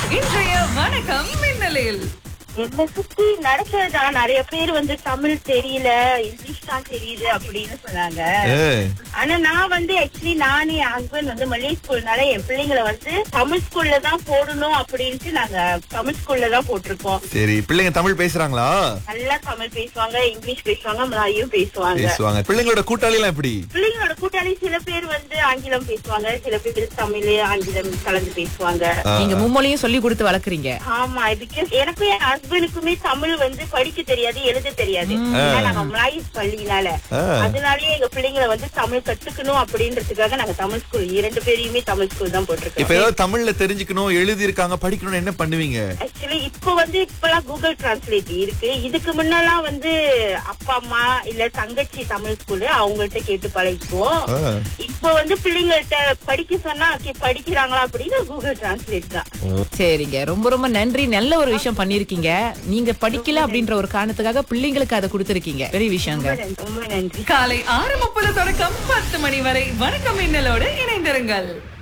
இன்றைய வணக்கம் மின்னலில் என்னை சுத்தி நடக்கிறதா நிறைய பேர் வந்து தமிழ் தெரியல இங்கிலீஷ் தான் தெரியுது அப்படின்னு சொன்னாங்க ஆனா நான் வந்து ஆக்சுவலி நானே என் ஹஸ்பண்ட் வந்து மல்லிகை ஸ்கூல்னால என் பிள்ளைங்களை வந்து தமிழ் ஸ்கூல்ல தான் போடணும் அப்படின்ட்டு நாங்க தமிழ் ஸ்கூல்ல தான் போட்டிருக்கோம் சரி பிள்ளைங்க தமிழ் பேசுறாங்களா நல்லா தமிழ் பேசுவாங்க இங்கிலீஷ் பேசுவாங்க மலாயும் பேசுவாங்க பேசுவாங்க பிள்ளைங்களோட கூட்டாளி எல்லாம் எப்படி பிள்ளைங்களோட கூட்டாளி சில பேர் வந்து ஆங்கிலம் பேசுவாங்க சில பேர் தமிழ் ஆங்கிலம் கலந்து பேசுவாங்க ஆ, நீங்க மும்மொழியும் சொல்லி கொடுத்து வளர்க்குறீங்க ஆமா பிகாஸ் எனக்கும் என் ஹஸ்பண்டுக்குமே தமிழ் வந்து படிக்க தெரியாது எழுத தெரியாது ஏன்னா நாங்க மலாயிஸ் பள்ளினால ஆ. அதனாலயே எங்க பிள்ளைங்களை வந்து தமிழ் கத்துக்கணும் அப்படின்றதுக்காக நாங்க தமிழ் ஸ்கூல் இரண்டு பேரையுமே தமிழ் ஸ்கூல் தான் இப்ப போட்டிருக்கோம் ஏதாவது தமிழ்ல தெரிஞ்சுக்கணும் எழுதி இருக்காங்க படிக்கணும் என்ன பண்ணுவீங்க ஆக்சுவலி இப்ப வந்து இப்பெல்லாம் கூகுள் டிரான்ஸ்லேட் இருக்கு இதுக்கு முன்னெல்லாம் வந்து அப்பா அம்மா இல்ல தங்கச்சி தமிழ் ஸ்கூலு அவங்கள்ட்ட கேட்டு பழகிக்குவோம் ஆ. இப்ப வந்து பிள்ளைங்கள்ட்ட படிக்க சொன்னா okay, படிக்கிறாங்களா அப்படின்னு கூகுள் டிரான்ஸ்லேட் தான் சரிங்க ரொம்ப ரொம்ப நன்றி நல்ல ஒரு விஷயம் பண்ணிருக்கீங்க நீங்க படிக்கல அப்படின்ற ஒரு காரணத்துக்காக பிள்ளைங்களுக்கு அதை கொடுத்திருக்கீங்க பெரிய விஷயங்க ரொம்ப நன்றி, ரொம்ப நன்றி காலை ஆறு முப்பது தொடக்கம் பத்து மணி வரை வணக்கம் மின்னலோடு இணைந்திருங்கள்